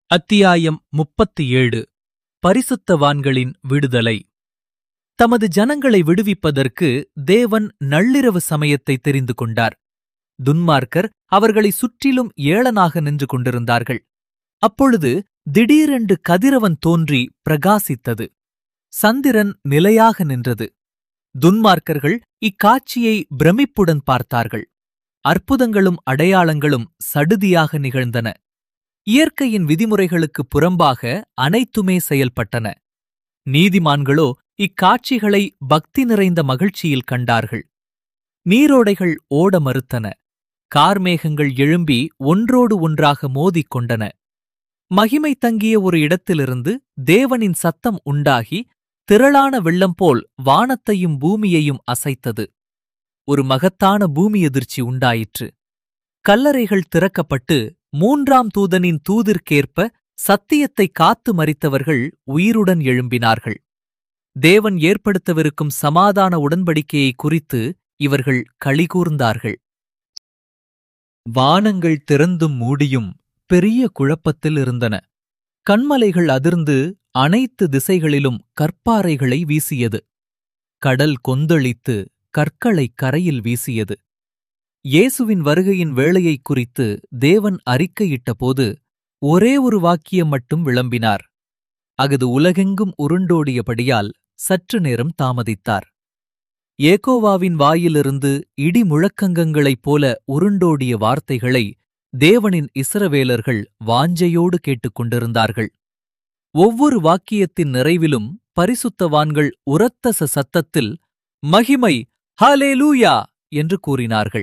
அத்தியாயம் முப்பத்தி ஏழு பரிசுத்தவான்களின் விடுதலை தமது ஜனங்களை விடுவிப்பதற்கு தேவன் நள்ளிரவு சமயத்தை தெரிந்து கொண்டார் துன்மார்க்கர் அவர்களை சுற்றிலும் ஏளனாக நின்று கொண்டிருந்தார்கள் அப்பொழுது திடீரென்று கதிரவன் தோன்றி பிரகாசித்தது சந்திரன் நிலையாக நின்றது துன்மார்க்கர்கள் இக்காட்சியை பிரமிப்புடன் பார்த்தார்கள் அற்புதங்களும் அடையாளங்களும் சடுதியாக நிகழ்ந்தன இயற்கையின் விதிமுறைகளுக்கு புறம்பாக அனைத்துமே செயல்பட்டன நீதிமான்களோ இக்காட்சிகளை பக்தி நிறைந்த மகிழ்ச்சியில் கண்டார்கள் நீரோடைகள் ஓட மறுத்தன கார்மேகங்கள் எழும்பி ஒன்றோடு ஒன்றாக மோதிக் கொண்டன மகிமை தங்கிய ஒரு இடத்திலிருந்து தேவனின் சத்தம் உண்டாகி திரளான வெள்ளம் போல் வானத்தையும் பூமியையும் அசைத்தது ஒரு மகத்தான பூமி எதிர்ச்சி உண்டாயிற்று கல்லறைகள் திறக்கப்பட்டு மூன்றாம் தூதனின் தூதிற்கேற்ப சத்தியத்தை காத்து மறித்தவர்கள் உயிருடன் எழும்பினார்கள் தேவன் ஏற்படுத்தவிருக்கும் சமாதான உடன்படிக்கையை குறித்து இவர்கள் களிகூர்ந்தார்கள் வானங்கள் திறந்தும் மூடியும் பெரிய குழப்பத்தில் இருந்தன கண்மலைகள் அதிர்ந்து அனைத்து திசைகளிலும் கற்பாறைகளை வீசியது கடல் கொந்தளித்து கற்களை கரையில் வீசியது இயேசுவின் வருகையின் வேளையைக் குறித்து தேவன் அறிக்கையிட்டபோது ஒரே ஒரு வாக்கியம் மட்டும் விளம்பினார் அகது உலகெங்கும் உருண்டோடியபடியால் சற்று நேரம் தாமதித்தார் ஏகோவாவின் வாயிலிருந்து இடி முழக்கங்கங்களைப் போல உருண்டோடிய வார்த்தைகளை தேவனின் இஸ்ரவேலர்கள் வாஞ்சையோடு கேட்டுக்கொண்டிருந்தார்கள் ஒவ்வொரு வாக்கியத்தின் நிறைவிலும் பரிசுத்தவான்கள் உரத்த ச சத்தத்தில் மகிமை ஹாலேலூயா என்று கூறினார்கள்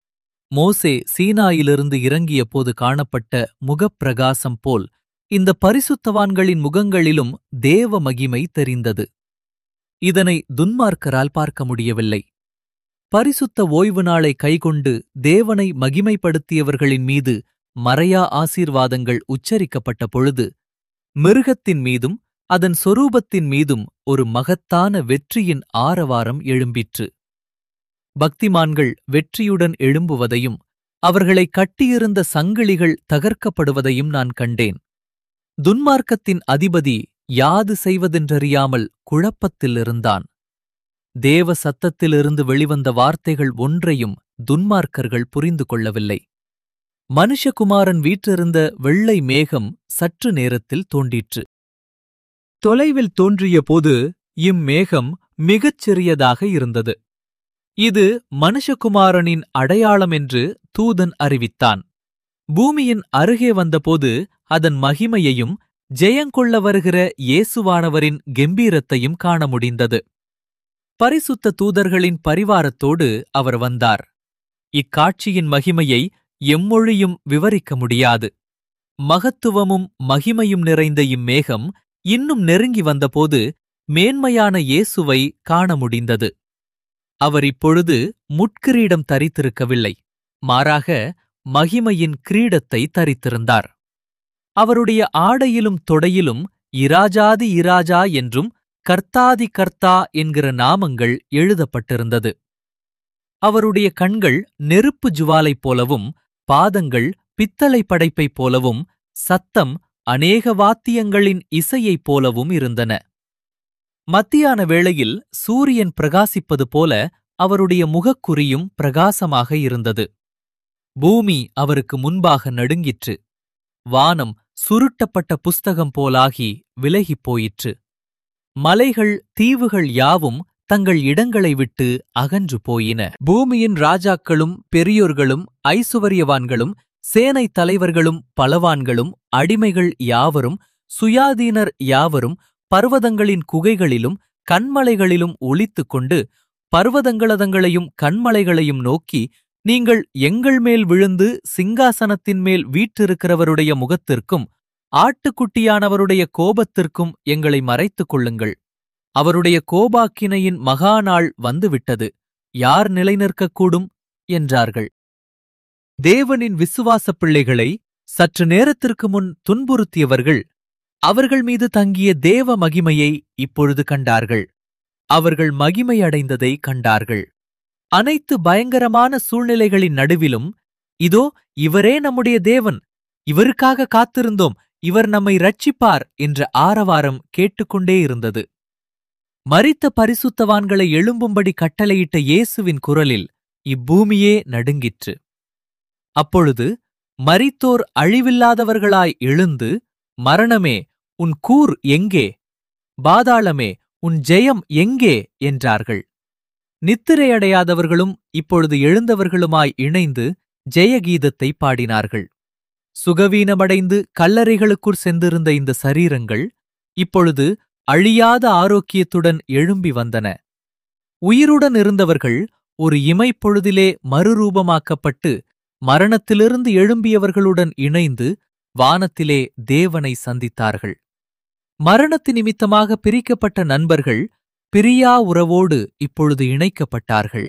மோசே சீனாயிலிருந்து இறங்கிய போது காணப்பட்ட முகப்பிரகாசம் போல் இந்த பரிசுத்தவான்களின் முகங்களிலும் தேவ மகிமை தெரிந்தது இதனை துன்மார்க்கரால் பார்க்க முடியவில்லை பரிசுத்த ஓய்வு நாளை கைக்கொண்டு தேவனை மகிமைப்படுத்தியவர்களின் மீது மறையா ஆசீர்வாதங்கள் உச்சரிக்கப்பட்ட பொழுது மிருகத்தின் மீதும் அதன் சொரூபத்தின் மீதும் ஒரு மகத்தான வெற்றியின் ஆரவாரம் எழும்பிற்று பக்திமான்கள் வெற்றியுடன் எழும்புவதையும் அவர்களை கட்டியிருந்த சங்கிலிகள் தகர்க்கப்படுவதையும் நான் கண்டேன் துன்மார்க்கத்தின் அதிபதி யாது செய்வதென்றறியாமல் குழப்பத்தில் இருந்தான் தேவ சத்தத்திலிருந்து வெளிவந்த வார்த்தைகள் ஒன்றையும் துன்மார்க்கர்கள் புரிந்து கொள்ளவில்லை மனுஷகுமாரன் வீற்றிருந்த வெள்ளை மேகம் சற்று நேரத்தில் தோன்றிற்று தொலைவில் தோன்றிய போது இம்மேகம் மிகச் சிறியதாக இருந்தது இது மனுஷகுமாரனின் அடையாளம் என்று தூதன் அறிவித்தான் பூமியின் அருகே வந்தபோது அதன் மகிமையையும் ஜெயங்கொள்ள வருகிற இயேசுவானவரின் கெம்பீரத்தையும் காண முடிந்தது பரிசுத்த தூதர்களின் பரிவாரத்தோடு அவர் வந்தார் இக்காட்சியின் மகிமையை எம்மொழியும் விவரிக்க முடியாது மகத்துவமும் மகிமையும் நிறைந்த இம்மேகம் இன்னும் நெருங்கி வந்தபோது மேன்மையான இயேசுவை காண முடிந்தது அவர் இப்பொழுது முட்கிரீடம் தரித்திருக்கவில்லை மாறாக மகிமையின் கிரீடத்தை தரித்திருந்தார் அவருடைய ஆடையிலும் தொடையிலும் இராஜாதி இராஜா என்றும் கர்த்தாதி கர்த்தா என்கிற நாமங்கள் எழுதப்பட்டிருந்தது அவருடைய கண்கள் நெருப்பு ஜுவாலை போலவும் பாதங்கள் பித்தளை படைப்பைப் போலவும் சத்தம் அநேக வாத்தியங்களின் இசையைப் போலவும் இருந்தன மத்தியான வேளையில் சூரியன் பிரகாசிப்பது போல அவருடைய முகக்குறியும் பிரகாசமாக இருந்தது பூமி அவருக்கு முன்பாக நடுங்கிற்று வானம் சுருட்டப்பட்ட புஸ்தகம் போலாகி விலகிப் போயிற்று மலைகள் தீவுகள் யாவும் தங்கள் இடங்களை விட்டு அகன்று போயின பூமியின் ராஜாக்களும் பெரியோர்களும் ஐசுவரியவான்களும் சேனை தலைவர்களும் பலவான்களும் அடிமைகள் யாவரும் சுயாதீனர் யாவரும் பர்வதங்களின் குகைகளிலும் கண்மலைகளிலும் ஒளித்துக் கொண்டு பர்வதங்களதங்களையும் கண்மலைகளையும் நோக்கி நீங்கள் எங்கள் மேல் விழுந்து சிங்காசனத்தின் மேல் வீற்றிருக்கிறவருடைய முகத்திற்கும் ஆட்டுக்குட்டியானவருடைய கோபத்திற்கும் எங்களை மறைத்துக் கொள்ளுங்கள் அவருடைய கோபாக்கினையின் மகாநாள் வந்துவிட்டது யார் நிலைநிற்கக்கூடும் என்றார்கள் தேவனின் விசுவாசப் பிள்ளைகளை சற்று நேரத்திற்கு முன் துன்புறுத்தியவர்கள் அவர்கள் மீது தங்கிய தேவ மகிமையை இப்பொழுது கண்டார்கள் அவர்கள் மகிமையடைந்ததை கண்டார்கள் அனைத்து பயங்கரமான சூழ்நிலைகளின் நடுவிலும் இதோ இவரே நம்முடைய தேவன் இவருக்காக காத்திருந்தோம் இவர் நம்மை ரட்சிப்பார் என்ற ஆரவாரம் கேட்டுக்கொண்டே இருந்தது மரித்த பரிசுத்தவான்களை எழும்பும்படி கட்டளையிட்ட இயேசுவின் குரலில் இப்பூமியே நடுங்கிற்று அப்பொழுது மரித்தோர் அழிவில்லாதவர்களாய் எழுந்து மரணமே உன் கூர் எங்கே பாதாளமே உன் ஜெயம் எங்கே என்றார்கள் நித்திரையடையாதவர்களும் இப்பொழுது எழுந்தவர்களுமாய் இணைந்து ஜெயகீதத்தை பாடினார்கள் சுகவீனமடைந்து கல்லறைகளுக்குள் சென்றிருந்த இந்த சரீரங்கள் இப்பொழுது அழியாத ஆரோக்கியத்துடன் எழும்பி வந்தன உயிருடன் இருந்தவர்கள் ஒரு இமைப்பொழுதிலே மறுரூபமாக்கப்பட்டு மரணத்திலிருந்து எழும்பியவர்களுடன் இணைந்து வானத்திலே தேவனை சந்தித்தார்கள் மரணத்து நிமித்தமாக பிரிக்கப்பட்ட நண்பர்கள் பிரியா உறவோடு இப்பொழுது இணைக்கப்பட்டார்கள்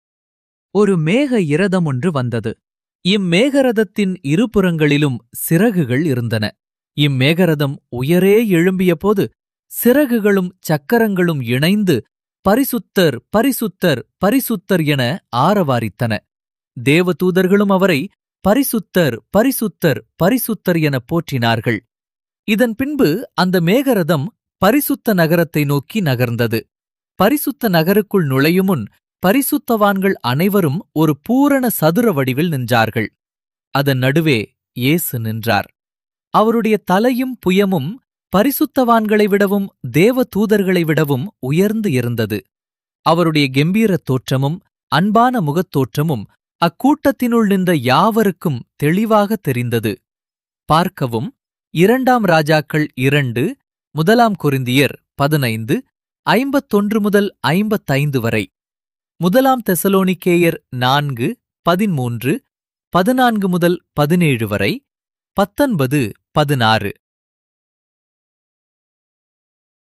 ஒரு மேக இரதம் ஒன்று வந்தது இம்மேகரதத்தின் இருபுறங்களிலும் சிறகுகள் இருந்தன இம்மேகரதம் உயரே எழும்பியபோது சிறகுகளும் சக்கரங்களும் இணைந்து பரிசுத்தர் பரிசுத்தர் பரிசுத்தர் என ஆரவாரித்தன தேவதூதர்களும் அவரை பரிசுத்தர் பரிசுத்தர் பரிசுத்தர் என போற்றினார்கள் இதன் பின்பு அந்த மேகரதம் பரிசுத்த நகரத்தை நோக்கி நகர்ந்தது பரிசுத்த நகருக்குள் நுழையுமுன் பரிசுத்தவான்கள் அனைவரும் ஒரு பூரண சதுர வடிவில் நின்றார்கள் அதன் நடுவே இயேசு நின்றார் அவருடைய தலையும் புயமும் பரிசுத்தவான்களை விடவும் தேவ தூதர்களை விடவும் உயர்ந்து இருந்தது அவருடைய கெம்பீரத் தோற்றமும் அன்பான முகத்தோற்றமும் அக்கூட்டத்தினுள் நின்ற யாவருக்கும் தெளிவாக தெரிந்தது பார்க்கவும் இரண்டாம் ராஜாக்கள் இரண்டு முதலாம் கொரிந்தியர் பதினைந்து ஐம்பத்தொன்று முதல் ஐம்பத்தைந்து வரை முதலாம் தெசலோனிக்கேயர் நான்கு பதிமூன்று பதினான்கு முதல் பதினேழு வரை பத்தொன்பது பதினாறு